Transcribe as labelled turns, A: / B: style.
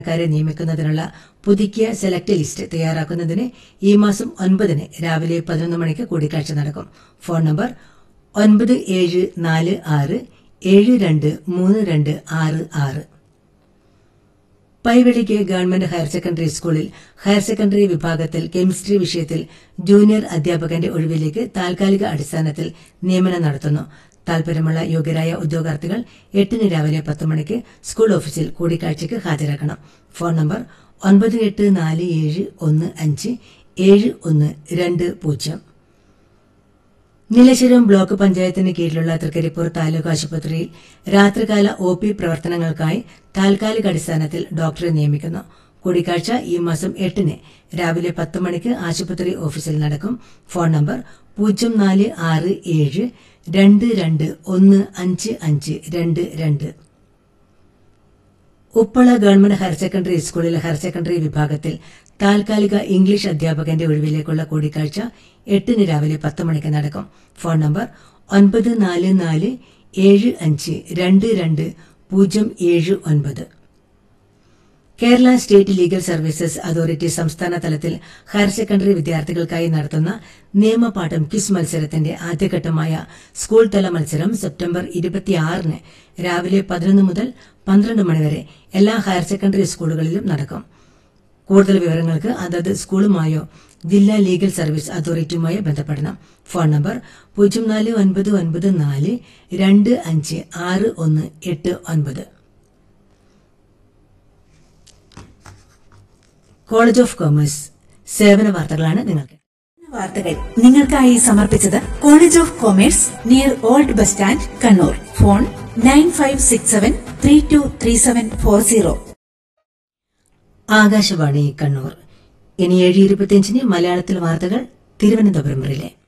A: ക്കാരെ നിയമിക്കുന്നതിനുള്ള പുതുക്കിയ select list തയ്യാറാക്കുന്നതിന് ഈ മാസം ഒൻപതിന് രാവിലെ പതിനൊന്ന് മണിക്ക് കൂടിക്കാഴ്ച നടക്കും ഫോൺ നമ്പർ ഒൻപത് ഏഴ് നാല് ആറ് ഏഴ് രണ്ട് മൂന്ന് രണ്ട് ആറ് ആറ് പൈവെളിക്ക് ഗവൺമെന്റ് ഹയർ സെക്കൻഡറി സ്കൂളിൽ ഹയർ സെക്കൻഡറി വിഭാഗത്തിൽ കെമിസ്ട്രി വിഷയത്തിൽ ജൂനിയർ അധ്യാപകന്റെ ഒഴിവിലേക്ക് താൽക്കാലിക അടിസ്ഥാനത്തിൽ നിയമനം നടത്തുന്നു താൽപര്യമുള്ള യോഗ്യരായ ഉദ്യോഗാർത്ഥികൾ എട്ടിന് രാവിലെ പത്ത് മണിക്ക് സ്കൂൾ ഓഫീസിൽ കൂടിക്കാഴ്ചയ്ക്ക് ഹാജരാക്കണം ഫോൺ നമ്പർ ഒൻപത് എട്ട് നാല് ഏഴ് ഒന്ന് അഞ്ച് ഏഴ് ഒന്ന് രണ്ട് പൂജ്യം നീലശ്വരം ബ്ലോക്ക് പഞ്ചായത്തിന് കീഴിലുള്ള തൃക്കരിപ്പൂർ താലൂക്ക് ആശുപത്രിയിൽ രാത്രികാല ഒ പി പ്രവർത്തനങ്ങൾക്കായി താൽക്കാലിക അടിസ്ഥാനത്തിൽ ഡോക്ടറെ നിയമിക്കുന്നു കൂടിക്കാഴ്ച ഈ മാസം എട്ടിന് രാവിലെ പത്ത് മണിക്ക് ആശുപത്രി ഓഫീസിൽ നടക്കും ഫോൺ നമ്പർ പൂജ്യം നാല് ആറ് ഏഴ് രണ്ട് രണ്ട് ഒന്ന് അഞ്ച് അഞ്ച് രണ്ട് രണ്ട് ഉപ്പള ഗവൺമെന്റ് ഹയർ സെക്കൻഡറി സ്കൂളിലെ ഹയർ സെക്കൻഡറി വിഭാഗത്തിൽ താൽക്കാലിക ഇംഗ്ലീഷ് അധ്യാപകന്റെ ഒഴിവിലേക്കുള്ള കൂടിക്കാഴ്ച എട്ടിന് രാവിലെ പത്ത് മണിക്ക് നടക്കും ഫോൺ നമ്പർ ഒൻപത് നാല് നാല് ഏഴ് അഞ്ച് രണ്ട് രണ്ട് പൂജ്യം ഏഴ് ഒൻപത് Kerala state legal services authority സംസ്ഥാന തലത്തിൽ ഹയർ സെക്കൻഡറി വിദ്യാർത്ഥികൾക്കായി നടത്തുന്ന നിയമപാഠം ക്വിസ് മത്സരത്തിന്റെ ആദ്യഘട്ടമായ സ്കൂൾ തല മത്സരം സെപ്റ്റംബർ ഇരുപത്തിയാറിന് രാവിലെ പതിനൊന്ന് മുതൽ പന്ത്രണ്ട് മണിവരെ എല്ലാ ഹയർ സെക്കൻഡറി സ്കൂളുകളിലും നടക്കും കൂടുതൽ വിവരങ്ങൾക്ക് അതത് സ്കൂളുമായോ ജില്ലാ ലീഗൽ സർവീസ് അതോറിറ്റിയുമായോ ബന്ധപ്പെടണം ഫോൺ നമ്പർ പൂജ്യം നാല് ഒൻപത് ഒൻപത് നാല് രണ്ട് അഞ്ച് ആറ് ഒന്ന് എട്ട് ഒൻപത് കോളേജ് ഓഫ് കോമേഴ്സ് സേവന വാർത്തകളാണ് നിങ്ങൾക്ക്
B: വാർത്തകൾ നിങ്ങൾക്കായി സമർപ്പിച്ചത് college of commerce near old bus stand Kannur phone nine five six seven three two three seven four zero
A: Akashvani Kannur ഇനി ഏഴ് ഇരുപത്തിയഞ്ചിന് മലയാളത്തിൽ വാർത്തകൾ തിരുവനന്തപുരം റിലേ